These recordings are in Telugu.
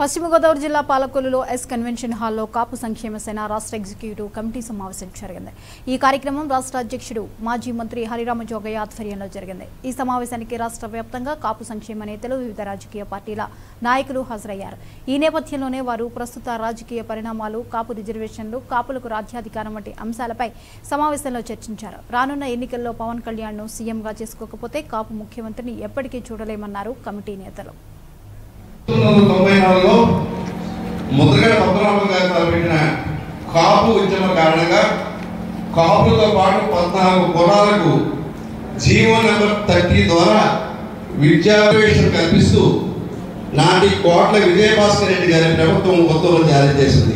పశ్చిమ గోదావరి జిల్లా పాలకొల్లులో ఎస్ కన్వెన్షన్ హాల్లో కాపు సంక్షేమ సేన రాష్ట్ర ఎగ్జిక్యూటివ్ కమిటీ సమావేశం జరిగింది ఈ కార్యక్రమం రాష్ట్ర అధ్యక్షుడు మాజీ మంత్రి హరిరామ జోగయ్య ఆధ్వర్యంలో జరిగింది ఈ సమావేశానికి రాష్ట్ర వ్యాప్తంగా కాపు సంక్షేమ నేతలు వివిధ రాజకీయ పార్టీల నాయకులు హాజరయ్యారు ఈ నేపథ్యంలోనే వారు ప్రస్తుత రాజకీయ పరిణామాలు కాపు రిజర్వేషన్లు కాపులకు రాజ్యాధికారం వంటి అంశాలపై సమావేశంలో చర్చించారు రానున్న ఎన్నికల్లో పవన్ కళ్యాణ్ను సీఎంగా చేసుకోకపోతే కాపు ముఖ్యమంత్రిని ఎప్పటికీ చూడలేమన్నారు కమిటీ నేతలు పంతొమ్మిది వందల తొంభై నాలుగులో ముద్రగడ పద్మనాభం గారు తలపెట్టిన కాపు ఉద్యమ కారణంగా కాపులతో పాటు పద్నాలుగు కులాలకు జీవో నెంబర్ థర్టీ ద్వారా విద్యావేశం కల్పిస్తూ నాటి కోట్ల విజయభాస్కర్ రెడ్డి గారి ప్రభుత్వం ఉత్తర్వులు జారీ చేసింది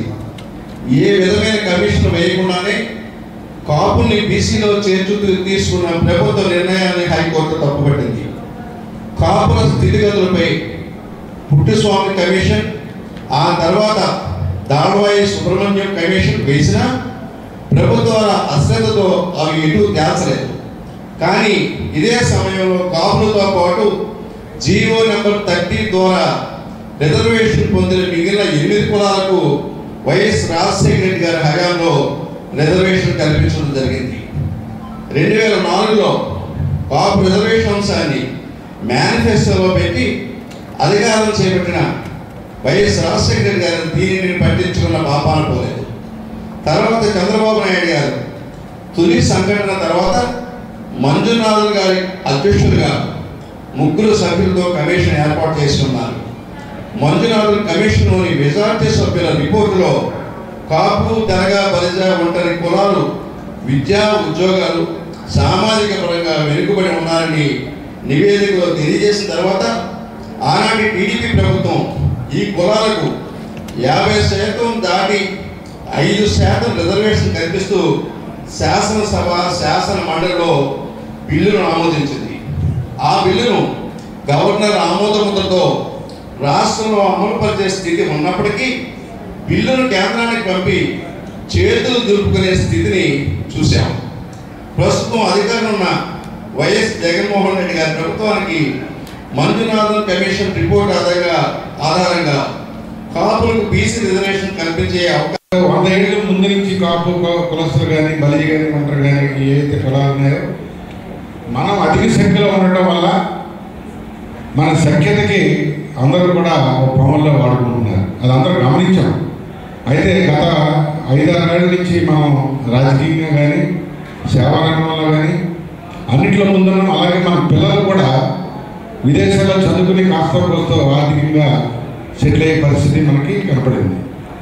ఏ విధమైన కమిషన్ వేయకుండానే కాపుల్ని బీసీలో చేర్చుతూ తీసుకున్న ప్రభుత్వ నిర్ణయాన్ని హైకోర్టు తప్పుపట్టింది కాపుల స్థితిగతులపై పుట్టుస్వామి కమిషన్ ఆ తర్వాత దాడవాయి సుబ్రహ్మణ్యం కమిషన్ వేసిన ప్రభుత్వాల అశ్రద్ధతో అవి ఎటు తేల్చలేదు కానీ ఇదే సమయంలో కాపులతో పాటు జీవో నెంబర్ థర్టీ ద్వారా రిజర్వేషన్ పొందిన మిగిలిన ఎనిమిది కులాలకు వైఎస్ రాజశేఖర రెడ్డి గారి హయాంలో రిజర్వేషన్ కల్పించడం జరిగింది రెండు వేల నాలుగులో కాపు రిజర్వేషన్ అంశాన్ని మేనిఫెస్టోలో పెట్టి అధికారం చేపట్టిన వైఎస్ రాజశేఖర రెడ్డి గారు దీనిని పట్టించుకున్న పాపాన పోలేదు తర్వాత చంద్రబాబు నాయుడు గారు తొలి సంఘటన తర్వాత మంజునాథ్ గారి అధ్యక్షుడిగా ముగ్గురు సభ్యులతో కమిషన్ ఏర్పాటు చేసుకున్నారు మంజునాథ్ కమిషన్లోని మెజార్టీ సభ్యుల రిపోర్టులో కాపు తెరగ బలిజ ఒంటరి కులాలు విద్యా ఉద్యోగాలు సామాజిక పరంగా వెనుకబడి ఉన్నారని నివేదికలో తెలియజేసిన తర్వాత ఆనాటి టీడీపీ ప్రభుత్వం ఈ కులాలకు యాభై శాతం దాటి ఐదు శాతం రిజర్వేషన్ కల్పిస్తూ శాసనసభ శాసన మండలిలో బిల్లును ఆమోదించింది ఆ బిల్లును గవర్నర్ ఆమోదముద్రతో రాష్ట్రంలో అమలుపరిచే స్థితి ఉన్నప్పటికీ బిల్లును కేంద్రానికి పంపి చేతులు దులుపుకునే స్థితిని చూశాం ప్రస్తుతం అధికారంలో ఉన్న వైఎస్ జగన్మోహన్ రెడ్డి గారి ప్రభుత్వానికి మంజునాథన్ కమిషన్ రిపోర్ట్ ఆధారంగా ఆధారంగా కాపులకు బీసీ రిజర్వేషన్ కల్పించే అవకాశం వంద ఏళ్ళ ముందు నుంచి కాపు కు- కులస్తులు కానీ బలిజి కానీ ఒంటరి కానీ ఏదైతే కులాలు ఉన్నాయో మనం అధిక సంఖ్యలో ఉండటం వల్ల మన సంఖ్యతకి అందరూ కూడా ఒక పొమ్మల్లో వాడుకుంటున్నారు అది అందరూ గమనించాం అయితే గత ఐదారు ఏళ్ళ నుంచి మనం రాజకీయంగా కానీ సేవా రంగంలో కానీ అన్నిట్లో ముందున్నాం అలాగే మన పిల్లలు కూడా విదేశాల్లో చదువుకుని కాస్త కోస్తో ఆర్థికంగా సెటిల్ అయ్యే పరిస్థితి మనకి కనపడింది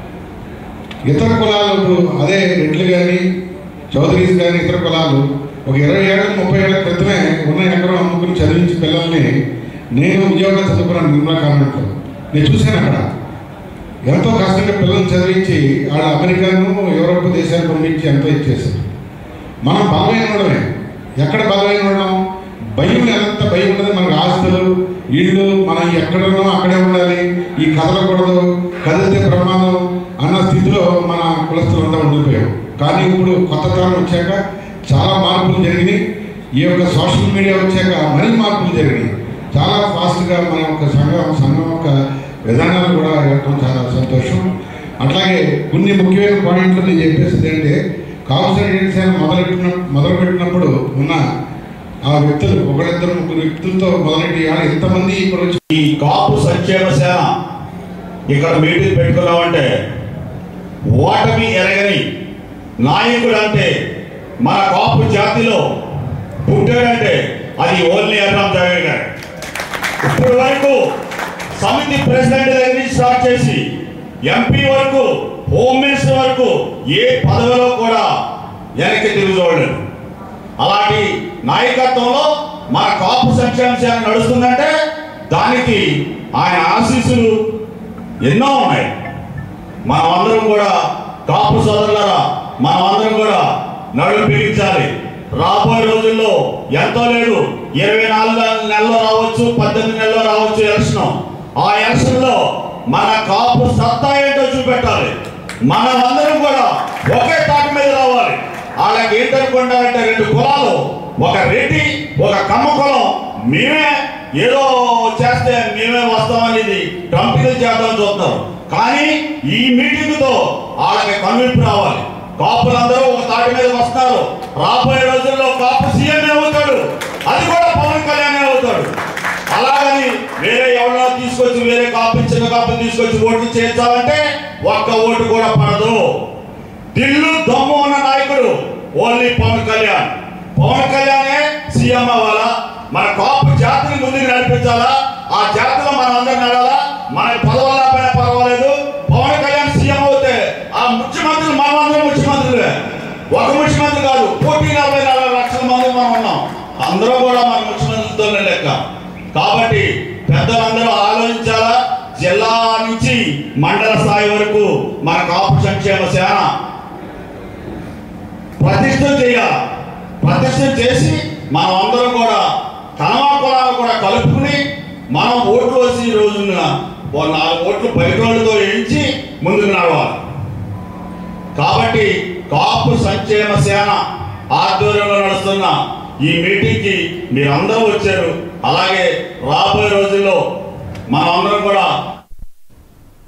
ఇతర కులాలు ఇప్పుడు అదే రెడ్లు కానీ చౌదరీస్ కానీ ఇతర కులాలు ఒక ఇరవై ఏళ్ళ ముప్పై ఏళ్ళ క్రితమే ఉన్న ఎకరం అమ్ముకుని చదివించి పిల్లల్ని నేను ఉద్యోగం చదువుకున్నాను నిర్మలా కాన్వెంట్లో నేను చూశాను అక్కడ ఎంతో కష్టంగా పిల్లల్ని చదివించి వాళ్ళు అమెరికాను యూరోప్ దేశాలు పంపించి ఎంతో ఇచ్చేశారు మనం బలమైన ఉండమే ఎక్కడ బలమైన ఉండడం భయం ఎంత భయం ఉండదు మనకు ఆస్తులు ఇళ్ళు మనం ఎక్కడున్నామో అక్కడే ఉండాలి ఈ కదలకూడదు కదిలితే ప్రమాదం అన్న స్థితిలో మన కులస్తులంతా ఉండిపోయాం కానీ ఇప్పుడు కొత్త తరం వచ్చాక చాలా మార్పులు జరిగినాయి ఈ యొక్క సోషల్ మీడియా వచ్చాక మరీ మార్పులు జరిగినాయి చాలా ఫాస్ట్గా మన యొక్క సంఘం సంఘం యొక్క విధానాలు కూడా ఇవ్వడం చాలా సంతోషం అట్లాగే కొన్ని ముఖ్యమైన పాయింట్లు నేను చెప్పేసి ఏంటంటే కావుసర్ సేన మొదలెట్టిన మొదలుపెట్టినప్పుడు ఉన్న ఆ వ్యక్తులు ఒకరిద్దరు ముగ్గురు వ్యక్తులతో మొదలెట్టి ఆడ ఎంతమంది ఇప్పుడు వచ్చి ఈ కాపు సంక్షేమ సేన ఇక్కడ మీటింగ్ పెట్టుకున్నామంటే ఓటమి ఎరగని నాయకుడు అంటే మన కాపు జాతిలో పుట్టాడంటే అది ఓన్లీ అబ్రామ్ జావేద్ గారు ఇప్పుడు వరకు సమితి ప్రెసిడెంట్ దగ్గర నుంచి స్టార్ట్ చేసి ఎంపీ వరకు హోమ్ మినిస్టర్ వరకు ఏ పదవిలో కూడా వెనక్కి తిరిగి చూడలేదు అలాంటి నాయకత్వంలో మన కాపు సంక్షేమ సేన నడుస్తుందంటే దానికి ఆయన ఆశీస్సులు ఎన్నో ఉన్నాయి మనం అందరం కూడా కాపు సోదరులరా మనం అందరం కూడా నడుము బిగించాలి రాబోయే రోజుల్లో ఎంతో లేదు ఇరవై నాలుగు నెలలో రావచ్చు పద్దెనిమిది నెలలో రావచ్చు ఎలక్షన్ ఆ ఎలక్షన్ లో మన కాపు సత్తా ఏంటో చూపెట్టాలి మనం అందరం కూడా ఒకే తాటి మీద రావాలి వాళ్ళకి ఏంటనుకుంటారంటే రెండు కులాలు ఒక రెడ్డి ఒక కమ్మ కులం మేమే ఏదో చేస్తే మేమే వస్తామనేది కంపెనీలు చేద్దాం చూస్తారు కానీ ఈ మీటింగ్ తో వాళ్ళకి కనువిప్పు రావాలి కాపులందరూ ఒక తాటి మీద వస్తారు రాబోయే రోజుల్లో కాపు సీఎం అవుతాడు అది కూడా పవన్ కళ్యాణ్ అవుతాడు అలాగని వేరే ఎవరైనా తీసుకొచ్చి వేరే కాపు చిన్న కాపు తీసుకొచ్చి ఓట్లు చేర్చాలంటే ఒక్క ఓటు కూడా పడదు దిల్లు దమ్ము ఉన్న నాయకుడు ఓన్లీ పవన్ కళ్యాణ్ పవన్ కళ్యాణే సీఎం అవ్వాలా మన కాపు జాతిని ముందుకు నడిపించాలా ఆ జాతిలో మనం అందరం నడాలా మన పదవులు లేకపోయినా పర్వాలేదు పవన్ కళ్యాణ్ సీఎం అవుతే ఆ ముఖ్యమంత్రులు మనం అందరం ముఖ్యమంత్రులే ఒక ముఖ్యమంత్రి కాదు కోటి నలభై నాలుగు లక్షల మంది మనం ఉన్నాం అందరూ కూడా మన ముఖ్యమంత్రులతోనే లెక్క కాబట్టి పెద్దలందరూ ఆలోచించాలా జిల్లా నుంచి మండల స్థాయి వరకు మన కాపు సంక్షేమ సేన ప్రతిష్ట చేయాలి ప్రతిష్ట చేసి మనం అందరం కూడా కనవా కులాలు కూడా కలుపుకుని మనం ఓట్లు వచ్చి ఈ రోజున ఓ నాలుగు ఓట్లు బయట వాళ్ళతో వేయించి ముందుకు నడవాలి కాబట్టి కాపు సంక్షేమ సేన ఆధ్వర్యంలో నడుస్తున్న ఈ మీటింగ్కి మీరందరూ వచ్చారు అలాగే రాబోయే రోజుల్లో మనం అందరం కూడా